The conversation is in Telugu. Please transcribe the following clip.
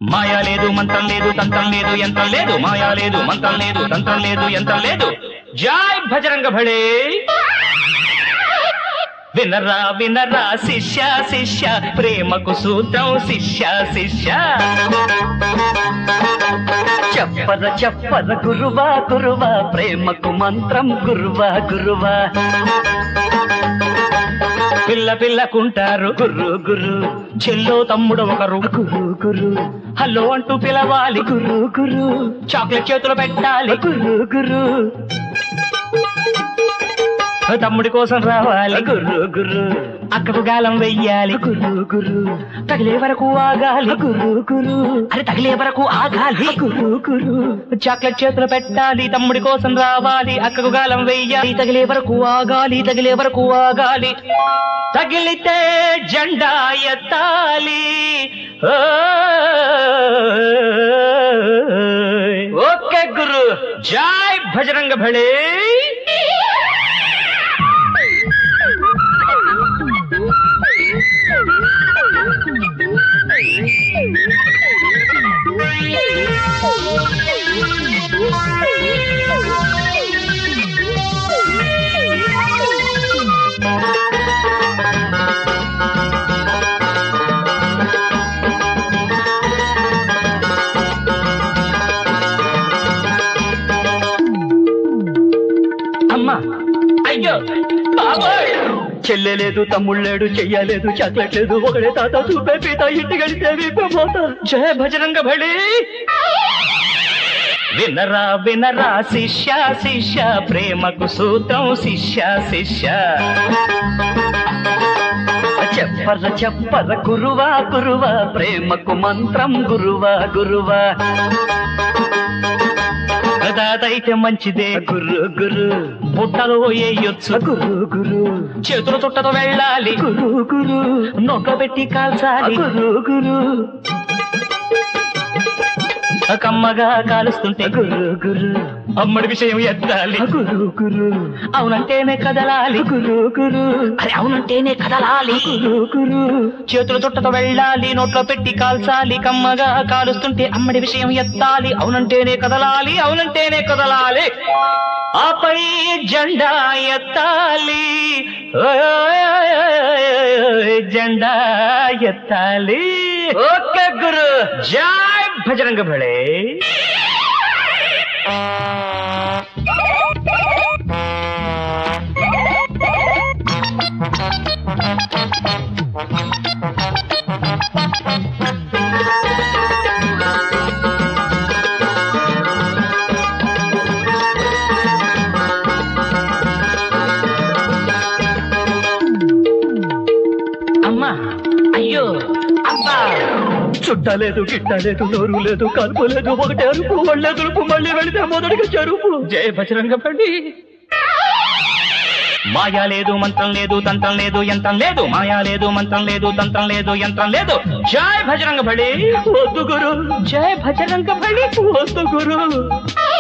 మాయా లేదు మంత్రం లేదు తంత్రం లేదు యంత్రం లేదు మాయా లేదు మంత్రం లేదు తంత్రం లేదు యంత్రం లేదు జాయ్ భజరంగ భళే వినరా వినరా శిష్య శిష్య ప్రేమకు సూత్రం శిష్య శిష్య చెప్పర చెప్పర గురువా గురువా ప్రేమకు మంత్రం గురువా గురువా పిల్ల పిల్లకుంటారు గురు గురు చెల్లో తమ్ముడు ఒకరు గురు గురు హలో అంటూ పిలవాలి గురు గురు చాక్లెట్ చేతులు పెట్టాలి గురు గురు తమ్ముడి కోసం రావాలి గురు గురు అక్కకు గాలం వెయ్యాలి గురు గురు తగిలే వరకు ఆగాలి గురు గురు అరే తగిలే వరకు ఆగాలి గురు గురు చాక్లెట్ చేతులు పెట్టాలి తమ్ముడి కోసం రావాలి అక్కకు గాలం వెయ్యాలి తగిలే వరకు ఆగాలి తగిలే వరకు ఆగాలి తగిలితే జెండా ఎత్తాలి ఓయ్. ఓకే గురు జాయ్ భజరంగ భళే అమ్మా అయ్యో బాబోయ్ చెల్లెలేదు తమ్ముళ్ళేడు చెయ్యలేదు చాక్లెట్ లేదు ఒకడే తాత చూపే పీత ఇంటికి వెళితే విప్పమోత జయ భజరంగ బలి వినరా వినరా శిష్య శిష్య ప్రేమకు సూత్రం శిష్య శిష్య చెప్పర చెప్పర గురువా గురువా ప్రేమకు మంత్రం గురువా గురువా అయితే మంచిదే గురు గురు బుట్టలో వేయొచ్చు గురు గురు చేతుల చుట్టతో వెళ్ళాలి గురు గురు నోట్లో పెట్టి కాల్చాలి గురు గురు కమ్మగా కాలుస్తుంటే గురు గురు అమ్మడి విషయం ఎత్తాలి గురు గురు అవునంటేనే కదలాలి గురు గురు అరే అవునంటేనే కదలాలి గురు గురు చేతుల చుట్టతో వెళ్ళాలి నోట్లో పెట్టి కాల్చాలి కమ్మగా కాలుస్తుంటే అమ్మడి విషయం ఎత్తాలి అవునంటేనే కదలాలి అవునంటేనే కదలాలి ఆపై జెండా ఎత్తాలి ఓయ్ జెండా ఎత్తాలి ఓకే గురు జై భజరంగ భళే అమ్మా అయ్యో అబ్బా చుట్టలేదు గిట్టలేదు నోరు లేదు కలుపు లేదు ఒకటే అరుపు మళ్ళీ దులుపు మళ్ళీ వెళితే మొదటిగా చెరుపు జయ బజరంగ బలి మాయా లేదు మంత్రం లేదు తంత్రం లేదు యంత్రం లేదు మాయా లేదు మంత్రం లేదు తంత్రం లేదు యంత్రం లేదు జయ భజరంగ బలి వద్దు గురు జయ భజరంగ బలి వద్దు గురు